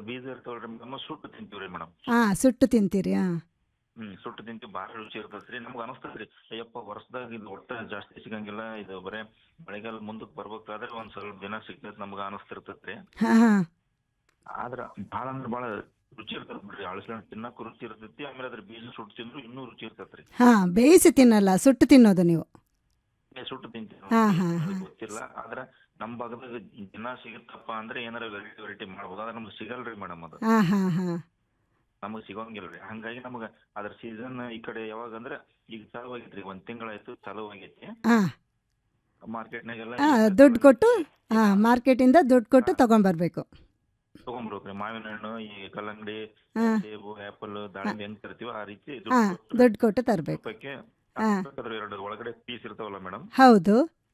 ಬೀಜ ಇರ್ತಾವಲ್ರಿ ಮೇಡಮ್ ಸುಟ್ಟು ತಿಂತೀವ್ರಿ ಮೇಡಮ್ ಹಾಂ ಸುಟ್ಟು ತಿಂತೀರಿ ಹಾಂ ಹ್ಮ್ ಸುಟ್ಟು ತಿಂತೀವಿ ಭಾಳ ರುಚಿ ಇರ್ತೈತ್ರಿ ನಮ್ಗೆ ಅನಸ್ತದ್ರಿ ಅಯ್ಯಪ್ಪ ವರ್ಷದಾಗ ಇದು ಒಟ್ಟ ಜಾಸ್ತಿ ಸಿಗಂಗಿಲ್ಲ ಇದು ಬರೇ ಮಳೆಗಾಲ ಮುಂದಕ್ಕೆ ಬರ್ಬೇಕಾದ್ರೆ ಒಂದ್ ಸ್ವಲ್ಪ ದಿನ ಸಿಗ್ತೈತಿ ನಮ್ಗೆ ಅನಸ್ತಿರ್ತೈತ್ರಿ ಹಾಂ ಹಾಂ ಆದ್ರ ಭಾಳ ಅಂದ್ರೆ ಭಾಳ ರುಚಿ ಇರ್ತೈತಿ ಬಿಡ್ರಿ ಅಳಸೆ ತಿನ್ನಕ್ ರುಚಿ ಇರ್ತೈತಿ ಆಮೇಲೆ ಅದ್ರ ಬೀಜ ಸುಟ್ಟು ತಿಂದ್ರು ಇನ್ನೂ ರುಚಿ ಇರ್ತೈತ್ರಿ ಹಾಂ ಬೇಯಿಸಿ ತಿನ್ನಲ್ಲ ಸುಟ್ಟು ತಿನ್ನೋದು ನೀವು ಏ, ಸುಟ್ಟು ತಿಂತೀವಿ ಹಾ, ನೋಡ್ರಿ. ಹಾ, ಅದು ಹಾ. ಗೊತ್ತಿಲ್ಲ ಆದ್ರ ನಮ್ ಭಾಗದಾಗ ದಿನ ಸಿಗುತ್ತಪ್ಪ ಅಂದ್ರೆ ಏನಾರ ವೆರೈಟಿ ವೆರೈಟಿ ಮಾಡ್ಬೋದು ಆದ್ರೆ ನಮ್ಗೆ ಸಿಗಲ್ರಿ ಮೇಡಮ್ ಅದು ಹಾಂ ಹಾಂ ಹಾಂ ನಮಗ್ ಸಿಗೋಂಗಿಲ್ರಿ ಹಂಗಾಗಿ ನಮಗ ಅದ್ರ ಸೀಸನ್ ಈ ಕಡೆ ಯಾವಾಗ ಅಂದ್ರೆ ಈಗ ಚಾಲು ಆಗೈತ್ರಿ ಒಂದ್ ತಿಂಗಳಾಯ್ತು ಚಾಲು ಆಗೈತಿ ಹಾಂ ಮಾರ್ಕೆಟ್ನಾಗೆಲ್ಲ ಹಾಂ ದುಡ್ಡು ಕೊಟ್ಟು ಹಾಂ ಮಾರ್ಕೆಟಿಂದ ದುಡ್ಡು ಕೊಟ್ಟು ತೊಗೊಂಬರ್ಬೇಕು ತಗೊಂಡ್ಬಿಡ್ಬೇಕ್ರಿ ಮಾವಿನ ಹಣ್ಣು ಈ ಕಲ್ಲಂಗಡಿ ಹಾ. ಸೇಬು ಆಪಲ್ ದಾಳಿಂಬೆ ಹೆಂಗ್ ತರ್ತೀವಿ ಆ ರೀತಿ ಹಾಂ ದುಡ್ಡು ಕೊಟ್ಟು ದುಡ್ಡು ಕೊಟ್ಟು ತರಬೇಕು ರೂಪಾಯಿಗೆ ಹಾ. ಅದ್ರ ಎರಡು ಒಳಗಡೆ ಪೀಸ್ ಇರ್ತಾವಲ್ಲ ಮೇಡಮ್ ಹೌದು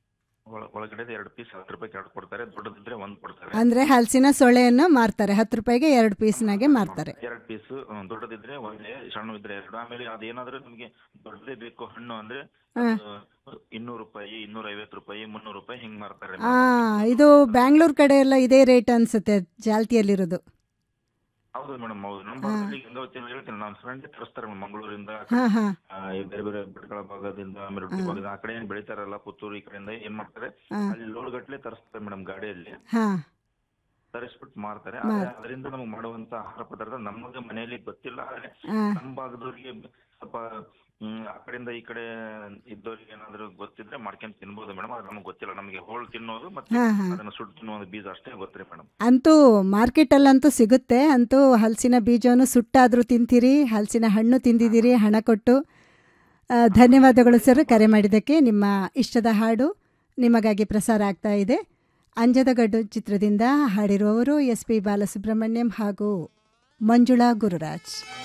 ಒಳಗಡೆ ಎರಡು ಪೀಸ್ ಹತ್ತು ರೂಪಾಯಿ ಎರಡು ಕೊಡ್ತಾರೆ ದೊಡ್ಡದಿದ್ರೆ ಒಂದ್ ಕೊಡ್ತಾರೆ ಅಂದರೆ ಹಲಸಿನ ಸೊಳೆಯನ್ನು ಮಾರ್ತಾರೆ ಹತ್ತು ರೂಪಾಯಿಗೆ ಎರಡು ಪೀಸ್ನಾಗೆ ಮಾರ್ತಾರೆ ಎರಡ್ ಪೀಸ್ ದೊಡ್ಡದಿದ್ರೆ ಒಂದೇ ಸಣ್ಣ ಇದ್ರೆ ಎರಡು ಆಮೇಲೆ ಅದೇನಾದ್ರೂ ನಿಮ್ಗೆ ದೊಡ್ಡದೇ ಬೇಕು ಹಣ್ಣು ಅಂದ್ರೆ ಹಾ. ಅದು ಇನ್ನೂರು ರೂಪಾಯಿ ಇನ್ನೂರ ಐವತ್ತು ರೂಪಾಯಿ ಮುನ್ನೂರು ರೂಪಾಯಿ ಹಿಂಗ್ ಮಾರ್ತಾರೆ ಹಾಂ ಇದು ಬ್ಯಾಂಗ್ಳೂರ್ ಕಡೆ ಎಲ್ಲ ಇದೇ ರೇಟ್ ಅನಿಸುತ್ತೆ ಜಾಲ್ತಿಯಲ್ಲಿರೋದು ಹೌದು ಮೇಡಮ್ ಹೌದು ನಮ್ಮ ಭಾಗದಲ್ಲಿ ಗಂಗಾವತಿ ಅಂತ ಹೇಳ್ತೀನಿ ನಮ್ಮ ಫ್ರೆಂಡ್ ತರಿಸ್ತಾರೆ madam ಮಂಗಳೂರಿಂದ ಹಾಂ ಹಾಂ ಆ, ಈ ಬೇರೆ ಬೇರೆ ಬೆಟ್ಗಳ ಭಾಗದಿಂದ ಆಮೇಲೆ ಉಡುಪಿ ಭಾಗದಿಂದ ಆ ಕಡೆ ಏನ್ ಬೆಳಿತಾರಲ್ಲ ಪುತ್ತೂರು ಈ ಕಡೆಯಿಂದ ಏನ್ ಮಾಡ್ತಾರೆ ಹಾಂ ಅಲ್ಲಿ ಲೋಡ್ ಗಟ್ಲೆ ತರಿಸ್ತಾರೆ ಮೇಡಮ್ ಗಾಡಿಯಲ್ಲಿ ಹಾಂ ತರಿಸ್ಬಿಟ್ಟು ಮಾರ್ತಾರೆ ಆದ್ರೆ ಅದರಿಂದ ನಮಗೆ ಮಾಡುವಂತ ಆಹಾರ ಪದಾರ್ಥ ನಮಗೆ ಮನೆಯಲ್ಲಿ ಗೊತ್ತಿಲ್ಲ ಆದ್ರೆ ಹಾಂ ನಮ್ಮ ಭಾಗದವ್ರಿಗೆ ಸ್ವಲ್ಪ ಹ್ಮ್, ಆ ಕಡೆಯಿಂದ ಈ ಕಡೆ ಇದ್ದವ್ರಿಗೆ ಏನಾದ್ರು ಗೊತ್ತಿದ್ರೆ ಮಾಡ್ಕೊಂಡ್ ತಿನ್ಬೋದು ಮೇಡಮ್ ಅದು ನಮ್ಗೆ ಗೊತ್ತಿಲ್ಲ ನಮಗೆ ಹೋಳ್ ತಿನ್ನೋದು ಮತ್ತೆ ಹಾಂ ಹಾಂ ಅದನ್ನ ಸುಟ್ಟು ತಿನ್ನೋದು ಬೀಜ ಅಷ್ಟೇ ಗೊತ್ತ್ರಿ ಮೇಡಮ್ ಅಂತೂ ಮಾರ್ಕೆಟಲ್ಲಂತೂ ಸಿಗುತ್ತೆ ಅಂತೂ ಹಲಸಿನ ಬೀಜವನ್ನು ಸುಟ್ಟಾದರೂ ತಿಂತೀರಿ ಹಲಸಿನ ಹಣ್ಣು ತಿಂದಿದ್ದೀರಿ ಹಣ ಕೊಟ್ಟು ಆ, ಧನ್ಯವಾದಗಳು ಸರ್ ಕರೆ ಮಾಡಿದ್ದಕ್ಕೆ ನಿಮ್ಮ ಇಷ್ಟದ ಹಾಡು ನಿಮಗಾಗಿ ಪ್ರಸಾರ ಆಗ್ತಾ ಇದೆ ಅಂಜದಗಡ್ಡು ಚಿತ್ರದಿಂದ ಹಾಡಿರುವವರು ಎಸ್ ಪಿ ಬಾಲಸುಬ್ರಹ್ಮಣ್ಯಂ ಹಾಗೂ ಮಂಜುಳಾ ಗುರುರಾಜ್